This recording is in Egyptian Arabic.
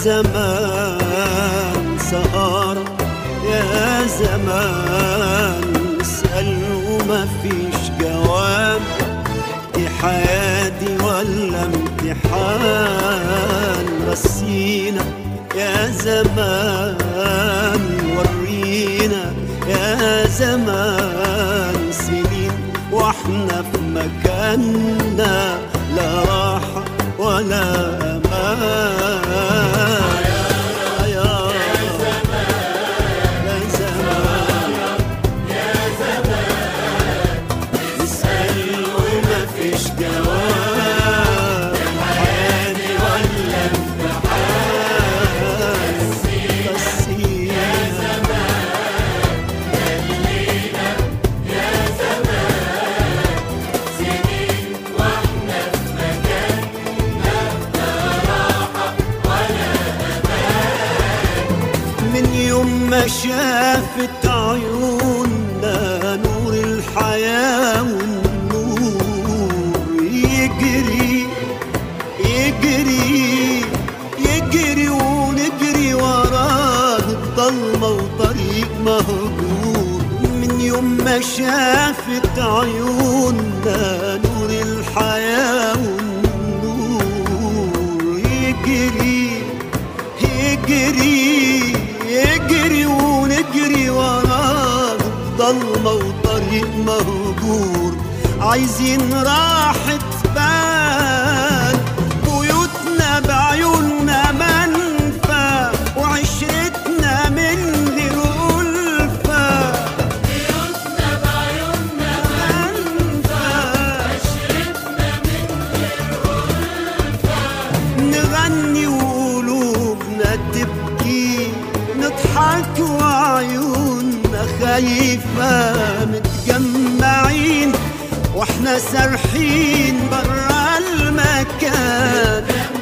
زمان سهارة يا زمان نسأل وما فيش جواب دي حياتي ولا امتحان رسينا يا زمان ورينا يا زمان سنين واحنا في مكاننا لا راحة ولا أمان يا زمان نسأل وما فيش جواب حياتي ولا امتحان رسينا من يوم ما شافت عيوننا نور الحياة والنور يجري يجري يجري ونجري وراه الضلمة وطريق مهجور من يوم ما شافت عيوننا نور الحياة والنور يجري يجري يجري ونجري وراه ضلمة وطريق مهجور عايزين راحة بال بيوتنا بعيوننا منفى وعشرتنا من غير ألفة بيوتنا بعيوننا منفى نغني وقلوبنا تبكي نضحك وعيوننا خايفة متجمعين واحنا سارحين برا المكان